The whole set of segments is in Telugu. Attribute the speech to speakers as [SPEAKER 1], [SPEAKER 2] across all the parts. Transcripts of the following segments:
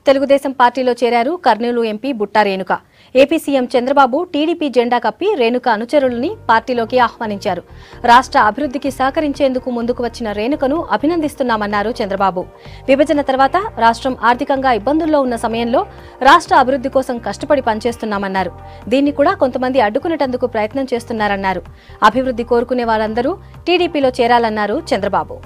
[SPEAKER 1] తెలుగుదేశం పార్టీలో చేరారు Kurnool MP Butta Renuka AP CM Chandrababu TDP జెండా కప్పి రేణుక అనుచరులని పార్టీలోకి ఆహ్వానించారు రాష్ట్ర అభివృద్ధికి సహకరించేందుకు ముందుకు వచ్చిన రేణుకను అభినందిస్తున్నామన్నారు చంద్రబాబు విభజన తర్వాత రాష్ట్రం ఆర్థికంగా ఇబ్బందుల్లో ఉన్న సమయంలో రాష్ట్ర అభివృద్ధి కోసం కష్టపడి పనిచేస్తున్నామన్నారు దీన్ని కూడా కొంతమంది అడ్డుకునేటందుకు ప్రయత్నం చేస్తున్నారన్నారు అభివృద్ధి కోరుకునే వారందరూ టీడీపీలో చేరాలన్నారు చంద్రబాబు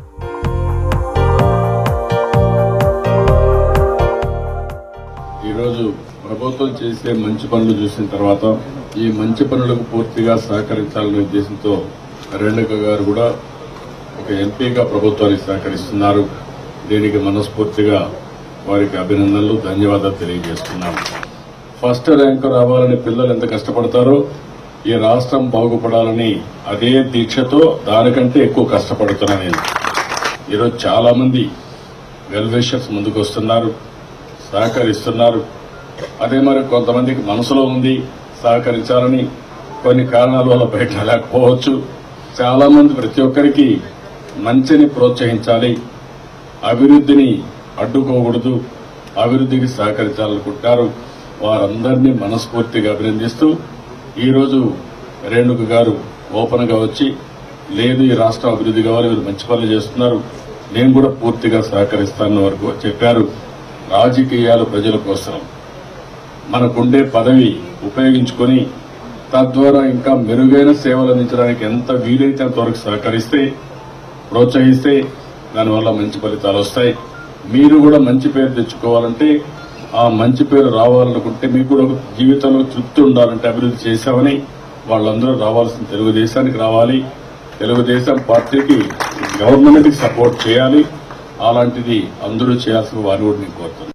[SPEAKER 2] ఈరోజు ప్రభుత్వం చేసే మంచి పనులు చూసిన తర్వాత ఈ మంచి పనులకు పూర్తిగా సహకరించాలనే ఉద్దేశంతో రేణుక గారు కూడా ఒక ఎంపీగా ప్రభుత్వానికి సహకరిస్తున్నారు దీనికి మనస్ఫూర్తిగా వారికి అభినందనలు ధన్యవాదాలు తెలియజేస్తున్నాం ఫస్ట్ ర్యాంకు రావాలని పిల్లలు ఎంత కష్టపడతారో ఈ రాష్ట్రం బాగుపడాలని అదే దీక్షతో దానికంటే ఎక్కువ కష్టపడుతున్నా నేను ఈరోజు చాలా మంది వెల్ విషర్స్ ముందుకు వస్తున్నారు సహకరిస్తున్నారు అదే మరి కొంతమందికి మనసులో ఉంది సహకరించాలని కొన్ని కారణాల వల్ల బయట లేకపోవచ్చు చాలా మంది ప్రతి ఒక్కరికి మంచిని ప్రోత్సహించాలి అభివృద్ధిని అడ్డుకోకూడదు అభివృద్ధికి సహకరించాలనుకుంటారు వారందరినీ మనస్ఫూర్తిగా అభినందిస్తూ ఈరోజు రేణుక గారు ఓపెన్ గా వచ్చి లేదు ఈ రాష్ట్రం అభివృద్ధి కావాలి మీరు మంచి పనులు చేస్తున్నారు నేను కూడా పూర్తిగా సహకరిస్తానని వరకు చెప్పారు రాజకీయాలు ప్రజల కోసం మనకుండే పదవి ఉపయోగించుకొని తద్వారా ఇంకా మెరుగైన సేవలు అందించడానికి ఎంత వీలైతే అంతవరకు సహకరిస్తే ప్రోత్సహిస్తే దానివల్ల మంచి ఫలితాలు వస్తాయి మీరు కూడా మంచి పేరు తెచ్చుకోవాలంటే ఆ మంచి పేరు రావాలనుకుంటే మీకు కూడా ఒక జీవితంలో తృప్తి ఉండాలంటే అభివృద్ధి చేశామని వాళ్ళందరూ రావాల్సిన తెలుగుదేశానికి రావాలి తెలుగుదేశం పార్టీకి గవర్నమెంట్ కి సపోర్ట్ చేయాలి అలాంటిది అందరూ చేయాల్సిన వారిని కూడా నేను కోరుతున్నాను